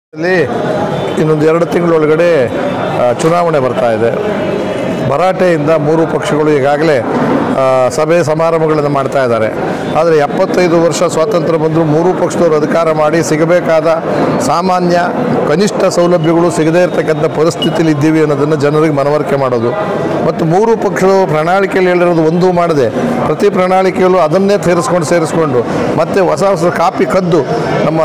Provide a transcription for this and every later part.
ಅಲ್ಲಿ ಇನ್ನೊಂದು ಎರಡು ತಿಂಗಳೊಳಗಡೆ ಆ, ಚುನಾವಣೆ ಬರ್ತಾ ಇದೆ ಭರಾಟೆಯಿಂದ ಮೂರು ಪಕ್ಷಗಳು ಈಗಾಗಲೇ ಆ, ಸಭೆ ಸಮಾರಂಭಗಳನ್ನು ಮಾಡ್ತಾ ಇದ್ದಾರೆ ಆದರೆ ಎಪ್ಪತ್ತೈದು ವರ್ಷ ಸ್ವಾತಂತ್ರ್ಯ ಬಂದರೂ ಮೂರು ಪಕ್ಷದವರು ಅಧಿಕಾರ ಮಾಡಿ ಸಿಗಬೇಕಾದ ಸಾಮಾನ್ಯ ಕನಿಷ್ಠ ಸೌಲಭ್ಯಗಳು ಸಿಗದೇ ಇರತಕ್ಕಂಥ ಪರಿಸ್ಥಿತಿಯಲ್ಲಿ ಇದ್ದೀವಿ ಅನ್ನೋದನ್ನು ಜನರಿಗೆ ಮನವರಿಕೆ ಮಾಡೋದು ಮತ್ತು ಮೂರು ಪಕ್ಷಗಳು ಪ್ರಣಾಳಿಕೆಯಲ್ಲಿ ಹೇಳಿರೋದು ಒಂದೂ ಮಾಡದೆ ಪ್ರತಿ ಪ್ರಣಾಳಿಕೆಯಲ್ಲೂ ಅದನ್ನೇ ಸೇರಿಸ್ಕೊಂಡು ಸೇರಿಸ್ಕೊಂಡು ಮತ್ತೆ ಹೊಸ ಹೊಸ ಕಾಪಿ ಕದ್ದು ನಮ್ಮ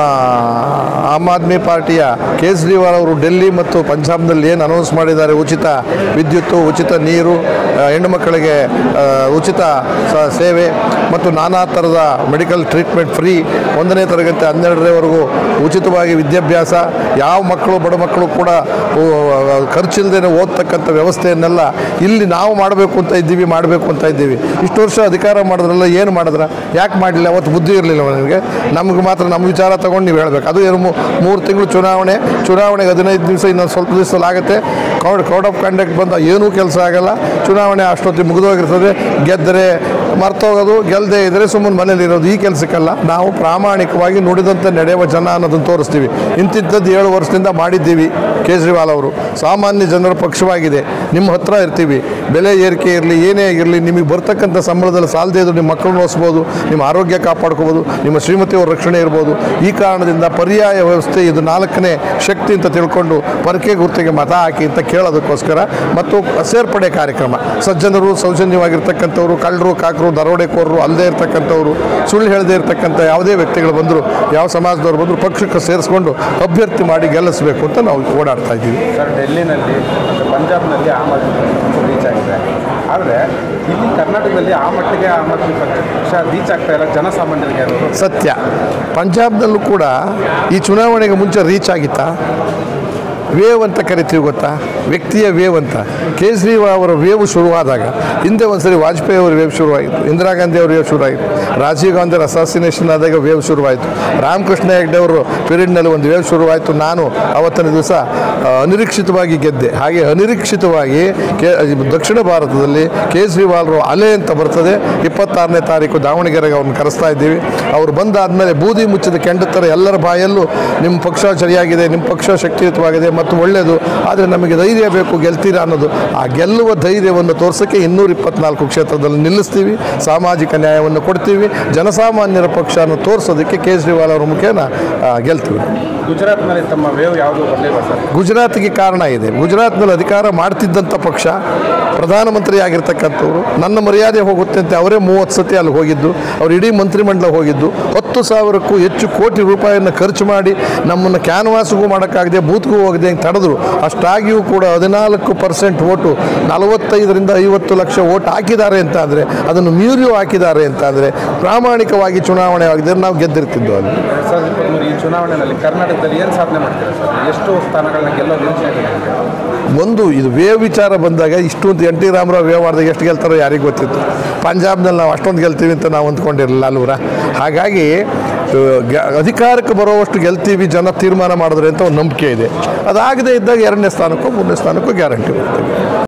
ಆಮ್ ಆದ್ಮಿ ಪಾರ್ಟಿಯ ಕೇಜ್ರಿವಾಲ್ ಅವರು ಡೆಲ್ಲಿ ಮತ್ತು ಪಂಜಾಬ್ನಲ್ಲಿ ಏನು ಅನೌನ್ಸ್ ಮಾಡಿದ್ದಾರೆ ಉಚಿತ ವಿದ್ಯುತ್ತು ಉಚಿತ ನೀರು ಆ, ಹೆಣ್ಣುಮಕ್ಕಳಿಗೆ ಆ, ಉಚಿತ ಸ- ಸೇವೆ ಮತ್ತು ನಾನಾ ಥರದ ಮೆಡಿಕಲ್ ಟ್ರೀಟ್ಮೆಂಟ್ ಫ್ರೀ ಒಂದನೇ ತರಗತಿ ಹನ್ನೆರಡರವರೆಗೂ ಉಚಿತವಾಗಿ ವಿದ್ಯಾಭ್ಯಾಸ ಯಾವ ಮಕ್ಕಳು ಬಡ ಮಕ್ಕಳು ಕೂಡ ಖರ್ಚಿಲ್ಲದೆ ಓದ್ತಕ್ಕಂಥ ವ್ಯವಸ್ಥೆಯನ್ನೆಲ್ಲ ಇಲ್ಲಿ ನಾವು ಮಾಡಬೇಕು ಅಂತ ಇದ್ದೀವಿ ಮಾಡಬೇಕು ಅಂತ ಇದ್ದೀವಿ ಇಷ್ಟು ವರ್ಷ ಅಧಿಕಾರ ಮಾಡಿದ್ರಲ್ಲ ಏನು ಮಾಡಿದ್ರ ಯಾಕೆ ಮಾಡಲಿಲ್ಲ ಅವತ್ತು ಬುದ್ಧಿ ಇರಲಿಲ್ಲ ನನಗೆ ನಮ್ಗೆ ಮಾತ್ರ ನಮ್ಮ ವಿಚಾರ ತಗೊಂಡು ನೀವು ಹೇಳಬೇಕು ಅದು ಏನು ಮೂರು ತಿಂಗಳು ಚುನಾವಣೆ ಚುನಾವಣೆಗೆ ಹದಿನೈದು ದಿವಸ ಇನ್ನೊಂದು ಸ್ವಲ್ಪ ದಿವಸದಲ್ಲಿ ಆಗುತ್ತೆ ಕೌಡ್ ಕೋಡ್ ಆಫ್ ಕಂಡಕ್ಟ್ ಬಂದ ಏನೂ ಕೆಲಸ ಆಗಲ್ಲ ಚುನಾವಣೆ ಅಷ್ಟೊತ್ತಿಗೆ ಮುಗಿದೋಗಿರ್ತದೆ ಗೆದ್ದರೆ ಮರ್ತೋಗೋದು ಗೆಲ್ಲದೆ ಇದ್ದರೆ ಸುಮ್ಮನೆ ಮನೇಲಿ ಇರೋದು ಈ ಕೆಲಸಕ್ಕಲ್ಲ ನಾವು ಪ್ರಾಮಾಣಿಕವಾಗಿ ನುಡಿದಂತೆ ನಡೆಯುವ ಜನ ಅನ್ನೋದನ್ನು ತೋರಿಸ್ತೀವಿ ಇಂತಿಂಥದ್ದು ಏಳು ವರ್ಷದಿಂದ ಮಾಡಿದ್ದೀವಿ ಕೇಜ್ರಿವಾಲ್ ಅವರು ಸಾಮಾನ್ಯ ಜನರ ಪಕ್ಷವಾಗಿದೆ ನಿಮ್ಮ ಹತ್ರ ಇರ್ತೀವಿ ಬೆಲೆ ಏರಿಕೆ ಇರಲಿ ಏನೇ ಆಗಿರಲಿ ನಿಮಗೆ ಬರ್ತಕ್ಕಂಥ ಸಂಬಳದಲ್ಲಿ ಸಾಲದೇ ಇದ್ದು ನಿಮ್ಮ ಮಕ್ಕಳನ್ನ ಓದಿಸ್ಬೋದು ನಿಮ್ಮ ಆರೋಗ್ಯ ಕಾಪಾಡ್ಕೋಬೋದು ನಿಮ್ಮ ಶ್ರೀಮತಿಯವರ ರಕ್ಷಣೆ ಇರ್ಬೋದು ಈ ಕಾರಣದಿಂದ ಪರ್ಯಾಯ ವ್ಯವಸ್ಥೆ ಇದು ನಾಲ್ಕನೇ ಶಕ್ತಿ ಅಂತ ತಿಳ್ಕೊಂಡು ಪರಕೆ ಗುರ್ತಿಗೆ ಮತ ಹಾಕಿ ಅಂತ ಕೇಳೋದಕ್ಕೋಸ್ಕರ ಮತ್ತು ಸೇರ್ಪಡೆ ಕಾರ್ಯಕ್ರಮ ಸಜ್ಜನರು ಸೌಜನ್ಯವಾಗಿರ್ತಕ್ಕಂಥವ್ರು ಕಳ್ಳರು ಕಾಕರು ದರೋಡೆಕೋರರು ಅಲ್ಲದೆ ಇರ್ತಕ್ಕಂಥವ್ರು ಸುಳ್ಳು ಹೇಳದೇ ಇರ್ತಕ್ಕಂಥ ಯಾವುದೇ ವ್ಯಕ್ತಿಗಳು ಬಂದರು ಯಾವ ಸಮಾಜದವ್ರು ಬಂದರು ಪಕ್ಷಕ್ಕೆ ಸೇರಿಸ್ಕೊಂಡು ಅಭ್ಯರ್ಥಿ ಮಾಡಿ ಗೆಲ್ಲಿಸಬೇಕು ಅಂತ ನಾವು ಓಡಾಡ್ತಾ ಇದ್ದೀವಿ ಸರ್ ಡೆಲ್ಲಿನಲ್ಲಿ ಮತ್ತು ಪಂಜಾಬ್ನಲ್ಲಿ ಆಮ್ ಆದ್ಮಿ ಪಕ್ಷ ರೀಚ್ ಆಗಿದೆ ಆದರೆ ಇಲ್ಲಿ ಕರ್ನಾಟಕದಲ್ಲಿ ಆ ಮಟ್ಟಿಗೆ ಆಮ್ ಆದ್ಮಿ ಪಕ್ಷ ರೀಚ್ ಆಗ್ತಾ ಇಲ್ಲ ಜನಸಾಮಾನ್ಯರಿಗೆ ಅದು ಸತ್ಯ ಪಂಜಾಬ್ನಲ್ಲೂ ಕೂಡ ಈ ಚುನಾವಣೆಗೆ ಮುಂಚೆ ರೀಚ್ ಆಗಿತ್ತಾ ವೇವ್ ಅಂತ ಕರಿತೀವಿ ಗೊತ್ತಾ ವ್ಯಕ್ತಿಯ ವೇವ್ ಅಂತ ಕೇಜ್ರಿವಾಲ್ ಅವರ ವೇವ್ ಶುರುವಾದಾಗ ಹಿಂದೆ ಒಂದ್ಸರಿ ವಾಜಪೇಯಿ ಅವರ ವೇವ್ ಶುರುವಾಯಿತು ಇಂದಿರಾ ಗಾಂಧಿ ಅವರ ವೇವ್ ಶುರುವಾಯಿತು ರಾಜೀವ್ ಗಾಂಧಿ ಅವರ ಅಸಾಸಿನೇಷನ್ ಆದಾಗ ವೇವ್ ಶುರುವಾಯಿತು ರಾಮಕೃಷ್ಣ ಹೆಗ್ಡೆ ಅವರು ಪೀರಿಯಡ್ನಲ್ಲಿ ಒಂದು ವೇವ್ ಶುರುವಾಯಿತು ನಾನು ಅವತ್ತಿನ ದಿವಸ ಆ, ಅನಿರೀಕ್ಷಿತವಾಗಿ ಗೆದ್ದೆ ಹಾಗೆ ಅನಿರೀಕ್ಷಿತವಾಗಿ ಕೆ ದಕ್ಷಿಣ ಭಾರತದಲ್ಲಿ ಕೇಜ್ರಿವಾಲ್ರು ಅಲೆ ಅಂತ ಬರ್ತದೆ ಇಪ್ಪತ್ತಾರನೇ ತಾರೀಕು ದಾವಣಗೆರೆಗೆ ಅವ್ರನ್ನ ಕರೆಸ್ತಾ ಇದ್ದೀವಿ ಅವ್ರು ಬಂದಾದಮೇಲೆ ಬೂದಿ ಮುಚ್ಚಿದ ಕೆಂಡ ಥರ ಎಲ್ಲರ ಬಾಯಲ್ಲೂ ನಿಮ್ಮ ಪಕ್ಷ ಸರಿಯಾಗಿದೆ ನಿಮ್ಮ ಪಕ್ಷ ಶಕ್ತಿಯುತವಾಗಿದೆ ಮತ್ತು ಒಳ್ಳೆಯದು ಆದರೆ ನಮಗೆ ಧೈರ್ಯ ಬೇಕು ಗೆಲ್ತೀರಾ ಅನ್ನೋದು ಆ ಗೆಲ್ಲುವ ಧೈರ್ಯವನ್ನು ತೋರ್ಸೋಕ್ಕೆ ಇನ್ನೂರ ಇಪ್ಪತ್ನಾಲ್ಕು ಕ್ಷೇತ್ರದಲ್ಲಿ ನಿಲ್ಲಿಸ್ತೀವಿ ಸಾಮಾಜಿಕ ನ್ಯಾಯವನ್ನು ಕೊಡ್ತೀವಿ ಜನಸಾಮಾನ್ಯರ ಪಕ್ಷನ ತೋರಿಸೋದಕ್ಕೆ ಕೇಜ್ರಿವಾಲ್ ಅವರ ಮುಖೇನ ಆ, ಗೆಲ್ತೀವಿ ಗುಜರಾತ್ನಲ್ಲಿ ತಮ್ಮ ವೇವ್ ಯಾವುದು ಬರಲಿಲ್ಲ ಸರ್ ಗುಜರಾತ್ಗೆ ಕಾರಣ ಇದೆ ಗುಜರಾತ್ನಲ್ಲಿ ಅಧಿಕಾರ ಮಾಡ್ತಿದ್ದಂಥ ಪಕ್ಷ ಪ್ರಧಾನಮಂತ್ರಿ ಆಗಿರ್ತಕ್ಕಂಥವ್ರು ನನ್ನ ಮರ್ಯಾದೆ ಹೋಗುತ್ತೆ ಅಂತ ಅವರೇ ಮೂವತ್ತು ಸತಿ ಅಲ್ಲಿ ಹೋಗಿದ್ದು ಅವ್ರು ಇಡೀ ಮಂತ್ರಿಮಂಡಲ ಹೋಗಿದ್ದು ಹತ್ತು ಸಾವಿರಕ್ಕೂ ಹೆಚ್ಚು ಕೋಟಿ ರೂಪಾಯಿಯನ್ನು ಖರ್ಚು ಮಾಡಿ ನಮ್ಮನ್ನು ಕ್ಯಾನ್ವಾಸ್ಗೂ ಮಾಡೋಕ್ಕಾಗದೆ ಬೂತ್ಗೂ ಹೋಗದೆ ಹಿಂಗೆ ತಡೆದ್ರು ಅಷ್ಟಾಗಿಯೂ ಕೂಡ ಹದಿನಾಲ್ಕು ಪರ್ಸೆಂಟ್ ಓಟು ನಲವತ್ತೈದರಿಂದ ಐವತ್ತು ಲಕ್ಷ ಓಟ್ ಹಾಕಿದ್ದಾರೆ ಅಂತ ಅಂದರೆ ಅದನ್ನು ಮೀರಿಯೂ ಹಾಕಿದ್ದಾರೆ ಅಂತ ಅಂದರೆ ಪ್ರಾಮಾಣಿಕವಾಗಿ ಚುನಾವಣೆ ಆಗಿದ್ದರೆ ನಾವು ಗೆದ್ದಿರ್ತಿದ್ದೋ ಅಲ್ಲಿ ಎರಡು ಸಾವಿರದ ಇಪ್ಪತ್ತ್ಮೂರು ಈ ಚುನಾವಣೆಯಲ್ಲಿ ಕರ್ನಾಟಕದಲ್ಲಿ ಏನು ಸಾಧನೆ ಮಾಡ್ತೀರಾ ಸರ್ ಎಷ್ಟು ಸ್ಥಾನಗಳನ್ನ ಗೆಲ್ಲೋ ನಿರೀಕ್ಷೆ ಇದೆ ನಿಮಗೆ? ಒಂದು ಇದು ವೇವ್ ವಿಚಾರ ಬಂದಾಗ ಇಷ್ಟು ಅಂತ ಎನ್ ಟಿ ರಾಮರಾವ್ ವೇವ್ ಮಾಡಿದಾಗ ಎಷ್ಟು ಗೆಲ್ತಾರೋ ಯಾರಿಗೆ ಗೊತ್ತಿತ್ತು ಪಂಜಾಬ್ನಲ್ಲಿ ನಾವು ಅಷ್ಟೊಂದು ಗೆಲ್ತೀವಿ ಅಂತ ನಾವು ಅಂದ್ಕೊಂಡಿರಲಿಲ್ಲ ಅಲ್ವರ ಹಾಗಾಗಿ ಆ, ಗ- ಅಧಿಕಾರಕ್ಕೆ ಬರೋವಷ್ಟು ಗೆಲ್ತೀವಿ ಜನ ತೀರ್ಮಾನ ಮಾಡಿದ್ರೆ ಅಂತ ಒಂದು ನಂಬಿಕೆ ಇದೆ ಅದಾಗದೇ ಇದ್ದಾಗ ಎರಡನೇ ಸ್ಥಾನಕ್ಕೋ ಮೂರನೇ ಸ್ಥಾನಕ್ಕೋ ಗ್ಯಾರಂಟಿ ಬರ್ತೀವಿ